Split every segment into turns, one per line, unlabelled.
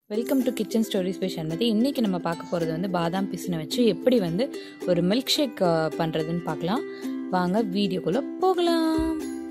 welcome to kitchen stories by Shanmathi இன்றைக்கி நம்ம பார்க்க போகிறது வந்து பாதாம் பிசினை வச்சு எப்படி வந்து ஒரு மில்க் ஷேக் பண்ணுறதுன்னு பார்க்கலாம் வாங்க வீடியோக்குள்ளே போகலாம்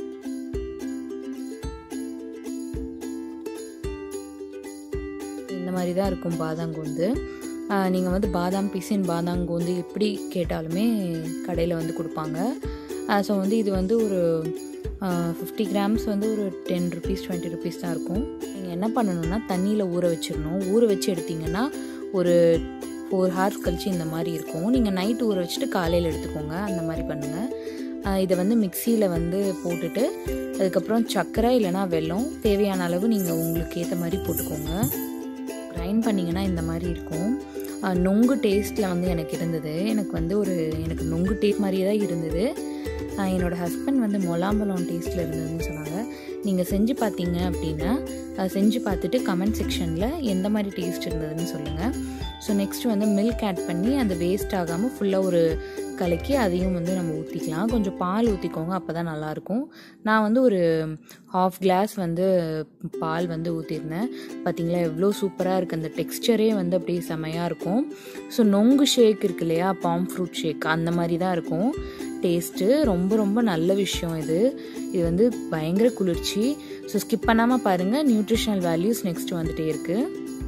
இந்த மாதிரி தான் இருக்கும் பாதாங்கோந்து நீங்கள் வந்து பாதாம் பிசின் பாதாங்கோந்து எப்படி கேட்டாலுமே கடையில் வந்து கொடுப்பாங்க ஸோ வந்து இது வந்து ஒரு ஃபிஃப்டி கிராம்ஸ் வந்து ஒரு டென் ருபீஸ் டுவெண்ட்டி ருபீஸ் தான் இருக்கும் நீங்கள் என்ன பண்ணணும்னா தண்ணியில் ஊற வச்சிடணும் ஊற வச்சு எடுத்திங்கன்னா ஒரு ஃபோர் ஹார்ஸ் கழிச்சு இந்த மாதிரி இருக்கும் நீங்கள் நைட்டு ஊற வச்சுட்டு காலையில் எடுத்துக்கோங்க அந்த மாதிரி பண்ணுங்கள் இதை வந்து மிக்சியில் வந்து போட்டுட்டு அதுக்கப்புறம் சர்க்கரை இல்லைனா வெல்லம் தேவையான அளவு நீங்கள் உங்களுக்கு ஏற்ற மாதிரி போட்டுக்கோங்க கிரைண்ட் பண்ணிங்கன்னா இந்த மாதிரி இருக்கும் நொங்கு டேஸ்ட்டில் வந்து எனக்கு இருந்தது எனக்கு வந்து ஒரு எனக்கு நொங்கு டேஸ்ட் மாதிரியே தான் இருந்தது என்னோடய ஹஸ்பண்ட் வந்து மொலாம்பழம் டேஸ்ட்டில் இருந்ததுன்னு சொன்னாங்க நீங்கள் செஞ்சு பார்த்தீங்க அப்படின்னா செஞ்சு பார்த்துட்டு கமெண்ட் செக்ஷனில் எந்த மாதிரி டேஸ்ட் இருந்ததுன்னு சொல்லுங்கள் ஸோ நெக்ஸ்ட் வந்து மில்க் ஆட் பண்ணி அந்த வேஸ்ட் ஆகாமல் ஃபுல்லாக ஒரு கலக்கி அதையும் வந்து நம்ம ஊற்றிக்கலாம் கொஞ்சம் பால் ஊற்றிக்கோங்க அப்போ தான் நல்லாயிருக்கும் நான் வந்து ஒரு ஹாஃப் கிளாஸ் வந்து பால் வந்து ஊற்றிருந்தேன் பார்த்தீங்களா எவ்வளோ சூப்பராக இருக்குது அந்த டெக்ஸ்டரே வந்து அப்படியே செமையாக இருக்கும் ஸோ நொங்கு ஷேக் இருக்கு இல்லையா பாம் ஃப்ரூட் ஷேக் அந்த மாதிரி தான் இருக்கும் டேஸ்ட்டு ரொம்ப ரொம்ப நல்ல விஷயம் இது இது வந்து பயங்கர குளிர்ச்சி ஸோ ஸ்கிப் பண்ணாமல் பாருங்கள் நியூட்ரிஷனல் வேல்யூஸ் நெக்ஸ்ட் வந்துட்டே இருக்குது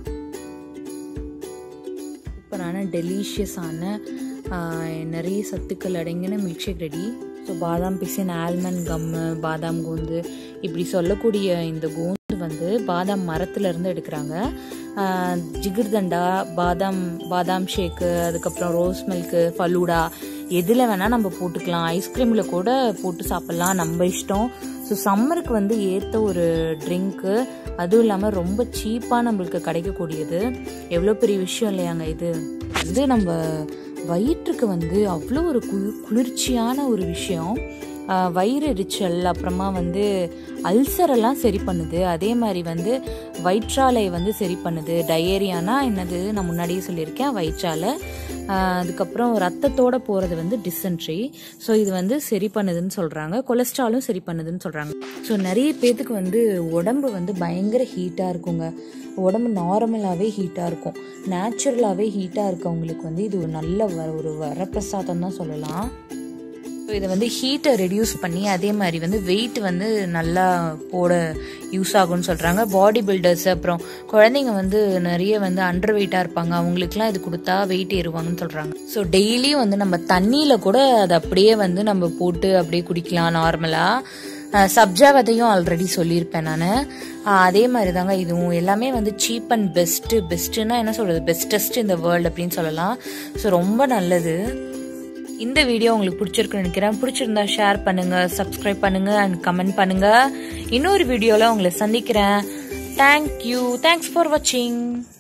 சூப்பரான டெலிஷியஸான நிறைய சத்துக்கள் அடங்கின மில்க் ஷேக் ரெடி ஸோ பாதாம் பிசின் ஆல்மண்ட் கம்மு பாதாம் கோந்து இப்படி சொல்லக்கூடிய இந்த கோந்து வந்து பாதாம் மரத்துலேருந்து எடுக்கிறாங்க ஜிகிர்தண்டா பாதாம் பாதாம் ஷேக்கு அதுக்கப்புறம் ரோஸ் மில்க்கு ஃபலூடா எதில் வேணால் நம்ம போட்டுக்கலாம் ஐஸ்கிரீமில் கூட போட்டு சாப்பிட்லாம் நம்ம இஷ்டம் ஸோ சம்மருக்கு வந்து ஏற்ற ஒரு ட்ரிங்க்கு அதுவும் இல்லாமல் ரொம்ப சீப்பாக நம்மளுக்கு கிடைக்கக்கூடியது எவ்வளோ பெரிய விஷயம் இல்லையாங்க இது வந்து நம்ம வயிற்றுக்கு வந்து அவ்வளோ ஒரு குளி குளிர்ச்சியான ஒரு விஷயம் வயிறு எரிச்சல் அப்புறமா வந்து அல்சரெல்லாம் சரி பண்ணுது அதே மாதிரி வந்து வயிற்றாலை வந்து சரி பண்ணுது டயேரியானா என்னது நான் முன்னாடியே சொல்லியிருக்கேன் வயிற்றாலை அதுக்கப்புறம் ரத்தத்தோட போகிறது வந்து டிசென்ட்ரி ஸோ இது வந்து சரி பண்ணுதுன்னு சொல்கிறாங்க கொலஸ்ட்ராலும் சரி பண்ணுதுன்னு சொல்கிறாங்க ஸோ நிறைய பேத்துக்கு வந்து உடம்பு வந்து பயங்கர ஹீட்டாக இருக்குங்க உடம்பு நார்மலாகவே ஹீட்டாக இருக்கும் நேச்சுரலாகவே ஹீட்டாக இருக்கவங்களுக்கு வந்து இது ஒரு நல்ல வ ஒரு வரப்பிரசாதம் தான் சொல்லலாம் ஸோ இதை வந்து ஹீட்டை ரெடியூஸ் பண்ணி அதே மாதிரி வந்து வெயிட் வந்து நல்லா போட யூஸ் ஆகும்னு சொல்கிறாங்க பாடி பில்டர்ஸ் அப்புறம் குழந்தைங்க வந்து நிறைய வந்து அண்டர் வெயிட்டாக இருப்பாங்க அவங்களுக்குலாம் இது கொடுத்தா வெயிட் ஏறுவாங்கன்னு சொல்கிறாங்க ஸோ டெய்லியும் வந்து நம்ம தண்ணியில் கூட அதை அப்படியே வந்து நம்ம போட்டு அப்படியே குடிக்கலாம் நார்மலாக சப்ஜா விதையும் ஆல்ரெடி சொல்லியிருப்பேன் நான் அதே மாதிரி தாங்க இதுவும் எல்லாமே வந்து சீப் அண்ட் பெஸ்ட்டு பெஸ்ட்டுன்னா என்ன சொல்கிறது பெஸ்டஸ்ட் இந்த வேர்ல்டு அப்படின்னு சொல்லலாம் ஸோ ரொம்ப நல்லது இந்த வீடியோ உங்களுக்கு பிடிச்சிருக்குன்னு நினைக்கிறேன் பிடிச்சிருந்தா ஷேர் பண்ணுங்க சப்ஸ்கிரைப் பண்ணுங்க அண்ட் கமெண்ட் பண்ணுங்க இன்னொரு வீடியோவில் உங்களை சந்திக்கிறேன் தேங்க்யூ தேங்க்ஸ் ஃபார் வாட்சிங்